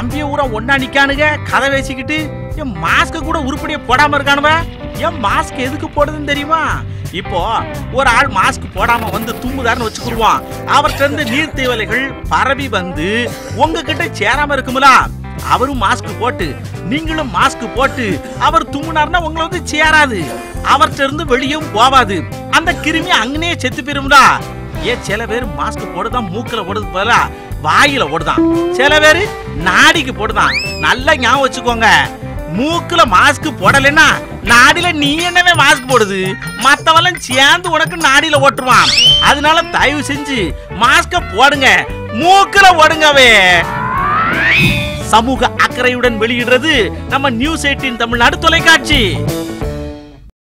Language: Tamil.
தம்பிய ஊரா ஒண்ணா நிக்கானுங்க கதை பேசிக்கிட்டு என் மாஸ்க கூட உருப்படியா போடாம இருக்கானுவ என் மாஸ்க் எதுக்கு போடுதுன்னு தெரியுமா இப்போ ஒரு ஆள் மாஸ்க் போடாம வந்து தும்முதாருன்னு வச்சுக்கிடுவான் அவர்கிட்ட இருந்து நீர் தேவலைகள் பரவி வந்து உங்ககிட்ட சேராம இருக்கும்ல அவரும் மாஸ்க் போட்டு நீங்களும் மாஸ்க் போட்டு அவர் தும்முனார்னா உங்களை வந்து சேராது அவர்கிட்ட இருந்து வெளியும் போவாது அந்த கிருமி அங்கனே செத்து போயிரும்டா ஏன் சில பேர் மாஸ்க் போடுதான் மூக்குல போடுறது போல வாயில ஓடுதான் சில பேர் நாடிக்கு போடுதான் நல்லா ஞாபகம் வச்சுக்கோங்க மூக்குல மாஸ்க் போடலைன்னா நாடில நீ என்னவே மாஸ்க் போடுது மத்தவெல்லாம் சேர்ந்து உனக்கு நாடியில ஓட்டுருவான் அதனால தயவு செஞ்சு மாஸ்க போடுங்க மூக்குல ஓடுங்கவே சமூக அக்கறையுடன் வெளியிடுறது நம்ம நியூஸ் எயிட்டின் தமிழ்நாடு தொலைக்காட்சி